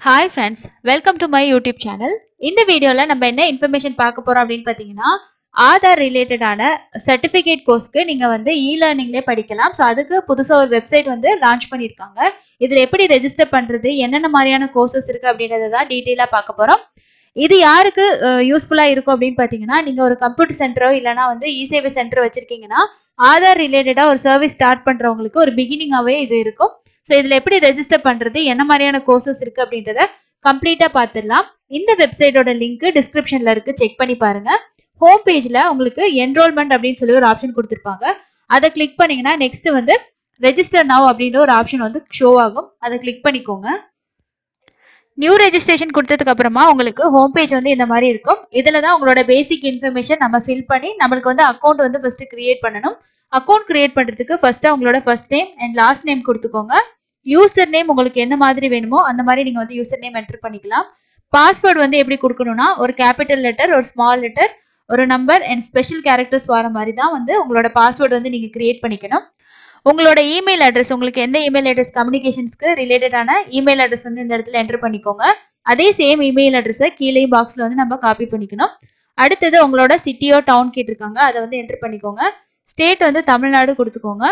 hi friends welcome to my YouTube channel இந்த வீடியோவில் நம்ம என்ன இன்ஃபர்மேஷன் பார்க்க போகிறோம் அப்படின்னு பார்த்தீங்கன்னா ஆதார் ரிலேட்டடான சர்டிஃபிகேட் கோர்ஸ்க்கு நீங்கள் வந்து இ லேர்னிங்லேயே படிக்கலாம் ஸோ அதுக்கு புதுசாக ஒரு வெப்சைட் வந்து லான்ச் பண்ணியிருக்காங்க இதில் எப்படி ரெஜிஸ்டர் பண்ணுறது என்னென்ன மாதிரியான கோர்சஸ் இருக்குது அப்படின்றத தான் டீட்டெயிலாக பார்க்க போகிறோம் இது யாருக்கு யூஸ்ஃபுல்லாக இருக்கும் அப்படின்னு பார்த்தீங்கன்னா நீங்கள் ஒரு கம்ப்யூட்டர் சென்டரோ இல்லைனா வந்து இ சேவை சென்டர் வச்சுருக்கீங்கன்னா ஆதார் ரிலேட்டடாக ஒரு சர்வீஸ் ஸ்டார்ட் பண்ணுறவங்களுக்கு ஒரு பிகினிங்காகவே இது இருக்கும் ஸோ இதில் எப்படி ரெஜிஸ்டர் பண்ணுறது என்ன மாதிரியான கோர்சஸ் இருக்குது அப்படின்றத கம்ப்ளீட்டாக பார்த்துடலாம் இந்த வெப்சைட்டோட லிங்க் டிஸ்கிரிப்ஷனில் இருக்குது செக் பண்ணி பாருங்கள் ஹோம் பேஜில் உங்களுக்கு என்ரோல்மெண்ட் அப்படின்னு சொல்லி ஒரு ஆப்ஷன் கொடுத்துருப்பாங்க அதை கிளிக் பண்ணிங்கன்னா நெக்ஸ்ட் வந்து ரெஜிஸ்டர் நவ் அப்படின்ற ஒரு ஆப்ஷன் வந்து ஷோ ஆகும் அதை கிளிக் பண்ணிக்கோங்க நியூ ரெஜிஸ்ட்ரேஷன் கொடுத்ததுக்கு அப்புறமா உங்களுக்கு ஹோம் பேஜ் வந்து இந்த மாதிரி இருக்கும் இதில் தான் உங்களோட பேசிக் இன்ஃபர்மேஷன் நம்ம ஃபில் பண்ணி நம்மளுக்கு வந்து அக்கௌண்ட் வந்து ஃபஸ்ட்டு கிரியேட் பண்ணணும் அக்கௌண்ட் கிரியேட் பண்ணுறதுக்கு ஃபஸ்ட்டு உங்களோட first name and last name கொடுத்துக்கோங்க யூசர் நேம் உங்களுக்கு என்ன மாதிரி வேணுமோ அந்த மாதிரி நீங்கள் வந்து யூசர் நேம் என்டர் பண்ணிக்கலாம் பாஸ்வேர்டு வந்து எப்படி கொடுக்கணும்னா ஒரு கேபிட்டல் லெட்டர் ஒரு ஸ்மால் லெட்டர் ஒரு நம்பர் அண்ட் ஸ்பெஷல் கேரக்டர்ஸ் வர மாதிரி தான் வந்து உங்களோட பாஸ்வேர்டு வந்து நீங்கள் கிரியேட் பண்ணிக்கணும் உங்களோட இமெயில் அட்ரஸ் உங்களுக்கு எந்த இமெயில் அட்ரஸ் கம்யூனிகேஷன்ஸ்க்கு ரிலேட்டடான இமெயில் அட்ரஸ் வந்து இந்த இடத்துல என்டர் பண்ணிக்கோங்க அதே சேம் இமெயில் அட்ரஸை கீழே பாக்ஸில் வந்து நம்ம காப்பி பண்ணிக்கணும் அடுத்தது உங்களோட சிட்டியோ டவுன் கேட்டிருக்காங்க அதை வந்து என்டர் பண்ணிக்கோங்க ஸ்டேட் வந்து தமிழ்நாடு கொடுத்துக்கோங்க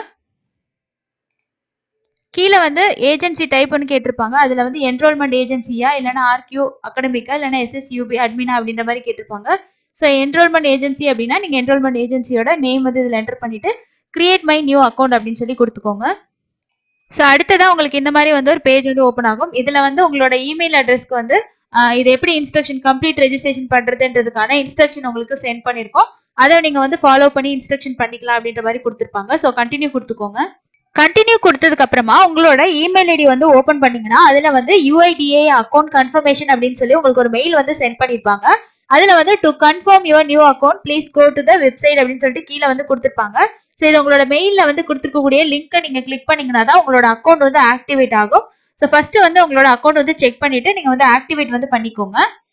கீழே வந்து ஏஜென்சி டைப்னு கேட்டிருப்பாங்க அதில் வந்து என்ரோல்மெண்ட் ஏஜென்சியா இல்லைனா ஆர்கியூ அகடமிக்கா இல்லைனா எஸ்எஸ்யூபி அட்மினா அப்படின்ற மாதிரி கேட்டிருப்பாங்க ஸோ என்ரோல்மெண்ட் ஏஜென்சி அப்படின்னா நீங்கள் என்ரோல்மெண்ட் ஏஜென்சியோட நேம் வந்து இதில் என்டர் பண்ணிட்டு கிரியேட் மை நியூ அக்கௌண்ட் அப்படின்னு சொல்லி கொடுத்துக்கோங்க ஸோ அடுத்ததான் உங்களுக்கு இந்த மாதிரி வந்து ஒரு பேஜ் வந்து ஓப்பன் ஆகும் இதில் வந்து உங்களோட இமெயில் அட்ரஸ்க்கு வந்து இது எப்படி இன்ஸ்ட்ரக்ஷன் கம்ப்ளீட் ரெஜிஸ்ட்ரேஷன் பண்ணுறதுன்றதுக்கான இன்ஸ்ட்ரக்ஷன் உங்களுக்கு சென்ட் பண்ணியிருக்கோம் அதை நீங்கள் வந்து ஃபாலோ பண்ணி இன்ஸ்ட்ரக்ஷன் பண்ணிக்கலாம் அப்படின்ற மாதிரி கொடுத்துருப்பாங்க ஸோ கண்டினியூ கொடுத்துக்கோங்க கண்டினியூ கொடுத்ததுக்கு அப்புறமா உங்களோட இமெயில் ஐடி வந்து ஓப்பன் பண்ணீங்கன்னா அதில் வந்து யூஐடிஏ அக்கௌண்ட் கன்ஃபர்மேஷன் அப்படின்னு சொல்லி உங்களுக்கு ஒரு மெயில் வந்து சென்ட் பண்ணியிருப்பாங்க அதில் வந்து to confirm your new account please go to the website அப்படின்னு சொல்லிட்டு கீழே வந்து கொடுத்துருப்பாங்க ஸோ இது உங்களோட மெயிலில் வந்து கொடுத்துருக்கக்கூடிய லிங்க்கை நீங்கள் கிளிக் பண்ணீங்கன்னா தான் உங்களோட அக்கௌண்ட் வந்து ஆக்டிவேட் ஆகும் ஸோ ஃபஸ்ட்டு வந்து உங்களோட அக்கௌண்ட் வந்து செக் பண்ணிவிட்டு நீங்கள் வந்து ஆக்டிவேட் வந்து பண்ணிக்கோங்க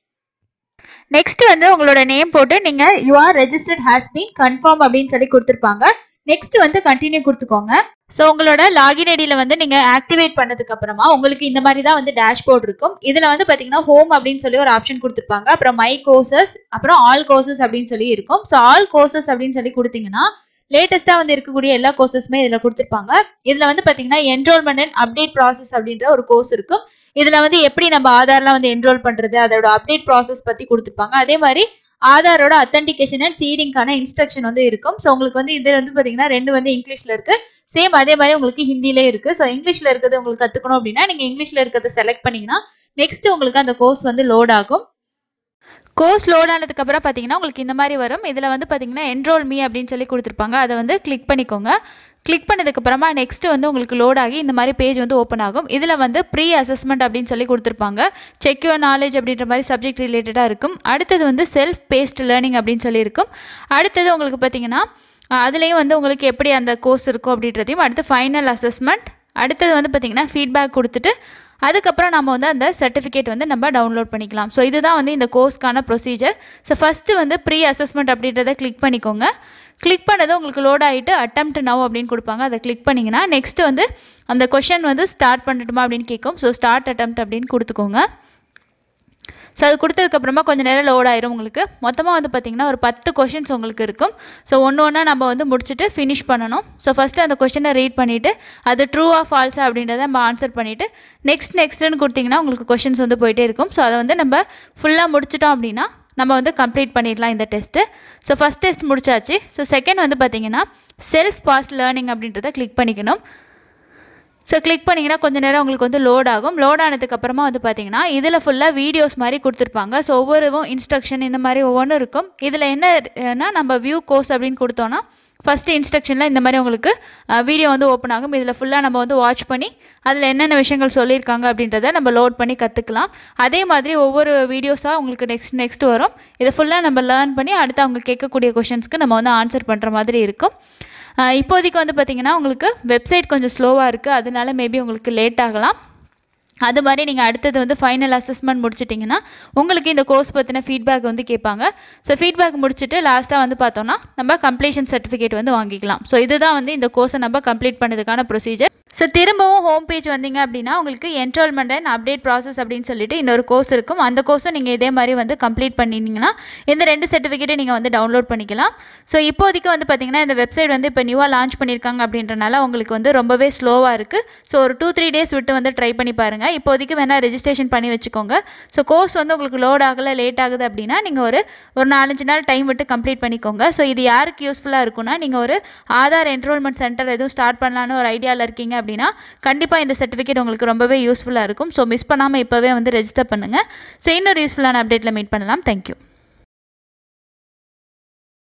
நெக்ஸ்ட் வந்து உங்களோட நேம் போட்டு நீங்கள் you are registered has been confirm அப்படின்னு சொல்லி கொடுத்துருப்பாங்க நெக்ஸ்ட் வந்து கண்டினியூ கொடுத்துக்கோங்க ஸோ உங்களோட லாகின் ஐடியில் வந்து நீங்கள் ஆக்டிவேட் பண்ணதுக்கு அப்புறமா உங்களுக்கு இந்த மாதிரி தான் வந்து டேஷ்போர்ட் இருக்கும் இதில் வந்து பார்த்தீங்கன்னா ஹோம் அப்படின்னு சொல்லி ஒரு ஆப்ஷன் கொடுத்துருப்பாங்க அப்புறம் மை கோர்சஸ் அப்புறம் ஆல் கோர்சஸ் அப்படின்னு சொல்லி இருக்கும் ஸோ ஆல் கோர்சஸ் அப்படின்னு சொல்லி கொடுத்தீங்கன்னா லேட்டஸ்ட்டாக வந்து இருக்கக்கூடிய எல்லா கோர்சஸுமே இதில் கொடுத்துருப்பாங்க இதில் வந்து பார்த்தீங்கன்னா என்ரோல்மெண்ட் அண்ட் அப்டேட் ப்ராசஸ் அப்படின்ற ஒரு கோர்ஸ் இருக்கும் இதில் வந்து எப்படி நம்ம ஆதார்லாம் வந்து என்ரோல் பண்ணுறது அதோட அப்டேட் ப்ராசஸ் பற்றி கொடுத்துருப்பாங்க அதே மாதிரி ஆதாரோட அத்தன்டிகேஷன் அண்ட் சீடிங்கான இன்ஸ்ட்ரக்ஷன் வந்து இருக்கும் ஸோ உங்களுக்கு வந்து இது வந்து பார்த்தீங்கன்னா ரெண்டு வந்து இங்கிலீஷில் இருக்குது சேம் அதே மாதிரி உங்களுக்கு ஹிந்திலே இருக்குது ஸோ இங்கிலீஷில் இருக்கிறது உங்களுக்கு கற்றுக்கணும் அப்படின்னா நீங்கள் இங்கிலீஷில் இருக்கிறத செலக்ட் பண்ணிங்கன்னா நெக்ஸ்ட் உங்களுக்கு அந்த கோர்ஸ் வந்து லோட் ஆகும் கோர்ஸ் லோட் ஆனதுக்கப்புறம் பார்த்தீங்கன்னா உங்களுக்கு இந்த மாதிரி வரும் இதில் வந்து பார்த்தீங்கன்னா என்ரோல் மீ அப்படின்னு சொல்லி கொடுத்துருப்பாங்க அதை வந்து கிளிக் பண்ணிக்கோங்க கிளிக் பண்ணதுக்கப்புறமா நெக்ஸ்ட்டு வந்து உங்களுக்கு லோட் ஆகி இந்த மாதிரி பேஜ் வந்து ஓப்பன் ஆகும் இதில் வந்து ப்ரீ அசஸ்மெண்ட் அப்படின்னு சொல்லி கொடுத்துருப்பாங்க செக் யுவர் நாலேஜ் அப்படின்ற மாதிரி சப்ஜெக்ட் ரிலேட்டடாக இருக்கும் அடுத்தது வந்து செல்ஃப் பேஸ்ட் லேர்னிங் அப்படின்னு சொல்லி இருக்கும் அடுத்தது உங்களுக்கு பார்த்தீங்கன்னா அதுலேயும் வந்து உங்களுக்கு எப்படி அந்த கோர்ஸ் இருக்கும் அப்படின்றதையும் அடுத்து ஃபைனல் அசஸ்மெண்ட் அடுத்தது வந்து பார்த்திங்கன்னா ஃபீட்பேக் கொடுத்துட்டு அதுக்கப்புறம் நம்ம வந்து அந்த சர்டிஃபிகேட் வந்து நம்ம டவுன்லோட் பண்ணிக்கலாம் ஸோ இதுதான் வந்து இந்த கோர்ஸ்க்கான ப்ரொசீஜர் ஸோ ஃபஸ்ட்டு வந்து ப்ரீ அசஸ்மெண்ட் அப்படின்றத கிளிக் பண்ணிக்கோங்க கிளிக் பண்ணது உங்களுக்கு லோட் ஆகிட்டு அட்டம்ப்ட் நவ் அப்படின்னு கொடுப்பாங்க அதை கிளிக் பண்ணிங்கன்னா நெக்ஸ்ட் வந்து அந்த கொஷன் வந்து ஸ்டார்ட் பண்ணட்டுமா அப்படின்னு கேட்கும் ஸோ ஸ்டார்ட் அட்டம்ப்ட் அப்படின்னு கொடுத்துக்கோங்க ஸோ அது கொடுத்ததுக்கப்புறமா கொஞ்சம் நேரம் லோட் ஆயிரும் உங்களுக்கு மொத்தமாக வந்து பார்த்திங்கன்னா ஒரு பத்து கொஷின்ஸ் உங்களுக்கு இருக்கும் ஸோ ஒன்று ஒன்றா நம்ம வந்து முடிச்சுட்டு ஃபினிஷ் பண்ணணும் ஸோ ஃபஸ்ட்டு அந்த கொஷனை ரீட் பண்ணிவிட்டு அது ட்ரூவா ஃபால்ஸா அப்படின்றத நம்ம ஆன்சர் பண்ணிவிட்டு நெக்ஸ்ட் நெக்ஸ்ட்டுன்னு கொடுத்திங்கன்னா உங்களுக்கு கொஷின்ஸ் வந்து போயிட்டே இருக்கும் ஸோ அதை வந்து நம்ம ஃபுல்லாக முடிச்சிட்டோம் அப்படின்னா நம்ம வந்து கம்ப்ளீட் பண்ணிடலாம் இந்த டெஸ்ட்டு ஸோ ஃபஸ்ட் டெஸ்ட் முடிச்சாச்சு ஸோ செகண்ட் வந்து பார்த்திங்கன்னா செல்ஃப் பாஸ் லேர்னிங் அப்படின்றத கிளிக் பண்ணிக்கணும் ஸோ கிளிக் பண்ணிங்கன்னா கொஞ்சம் நேரம் உங்களுக்கு வந்து லோட் ஆகும் லோட் ஆனதுக்கப்புறமா வந்து பார்த்தீங்கன்னா இதில் ஃபுல்லாக வீடியோஸ் மாதிரி கொடுத்துருப்பாங்க ஸோ ஒவ்வொருவும் இன்ஸ்ட்ரக்ஷன் இந்த மாதிரி ஒவ்வொன்றும் இருக்கும் இதில் என்னன்னா நம்ம வியூ கோர்ஸ் அப்படின்னு கொடுத்தோன்னா ஃபஸ்ட்டு இன்ஸ்ட்ரக்ஷனில் இந்த மாதிரி உங்களுக்கு வீடியோ வந்து ஓப்பன் ஆகும் இதில் ஃபுல்லாக நம்ம வந்து வாட்ச் பண்ணி அதில் என்னென்ன விஷயங்கள் சொல்லியிருக்காங்க அப்படின்றத நம்ம லோட் பண்ணி கற்றுக்கலாம் அதே மாதிரி ஒவ்வொரு வீடியோஸாக உங்களுக்கு நெக்ஸ்ட் நெக்ஸ்ட் வரும் இதை ஃபுல்லாக நம்ம லேர்ன் பண்ணி அடுத்து அவங்க கேட்கக்கூடிய கொஷின்ஸ்க்கு நம்ம வந்து ஆன்சர் பண்ணுற மாதிரி இருக்கும் இப்போதைக்கு வந்து பார்த்திங்கன்னா உங்களுக்கு வெப்சைட் கொஞ்சம் ஸ்லோவாக இருக்குது அதனால மேபி உங்களுக்கு லேட் ஆகலாம் அது மாதிரி நீங்கள் அடுத்தது வந்து ஃபைனல் அசஸ்மெண்ட் முடிச்சிட்டிங்கன்னா உங்களுக்கு இந்த கோர்ஸ் பற்றின ஃபீட்பேக் வந்து கேட்பாங்க ஸோ ஃபீட்பேக் முடிச்சுட்டு லாஸ்ட்டாக வந்து பார்த்தோன்னா நம்ம கம்ப்ளீஷன் சர்டிஃபிகேட் வந்து வாங்கிக்கலாம் ஸோ இதுதான் வந்து இந்த கோர்ஸை நம்ம கம்ப்ளீட் பண்ணதுக்கான ப்ரொசீஜர் ஸோ திரும்பவும் ஹோம் பேஜ் வந்தீங்க அப்படின்னா உங்களுக்கு என்ரோல்மெண்ட் அண்ட் அப்டேட் ப்ராசஸ் அப்படின்னு சொல்லிட்டு இன்னொரு கோர்ஸ் இருக்கும் அந்த கோர்ஸும் நீங்கள் இதே மாதிரி வந்து கம்ப்ளீட் பண்ணிட்டீங்கன்னா இந்த ரெண்டு சர்டிஃபிகேட்டை நீங்கள் வந்து டவுன்லோட் பண்ணிக்கலாம் ஸோ இப்போதைக்கு வந்து பார்த்தீங்கன்னா இந்த வெப்சைட் வந்து இப்போ நியூவாக லான்ச் பண்ணியிருக்காங்க அப்படின்றனால உங்களுக்கு வந்து ரொம்பவே ஸ்லோவாக இருக்குது ஸோ ஒரு டூ த்ரீ டேஸ் விட்டு வந்து ட்ரை பண்ணி பாருங்கள் இப்போதைக்கு வேணால் ரெஜிஸ்ட்ரேஷன் பண்ணி வச்சுக்கோங்க ஸோ கோர்ஸ் வந்து உங்களுக்கு லோட் ஆகலை லேட் ஆகுது அப்படின்னா நீங்கள் ஒரு ஒரு நாலஞ்சு நாள் டைம் விட்டு கம்ப்ளீட் பண்ணிக்கோங்க ஸோ இது யாருக்கு யூஸ்ஃபுல்லாக இருக்கும்னா நீங்கள் ஒரு ஆதார் என்ரோல்மெண்ட் சென்டர் எதுவும் ஸ்டார்ட் பண்ணலான்னு ஒரு ஐடியாவில் இருக்கீங்க அப்படின்னா கண்டிப்பாக இந்த சர்டிஃபிகேட் உங்களுக்கு ரொம்பவே யூஸ்ஃபுல்லாக இருக்கும் ஸோ மிஸ் பண்ணாமல் இப்போவே வந்து ரெஜிஸ்டர் பண்ணுங்கள் ஸோ இன்னொரு யூஸ்ஃபுல்லான அப்டேட்டில் மீட் பண்ணலாம் தேங்க்யூ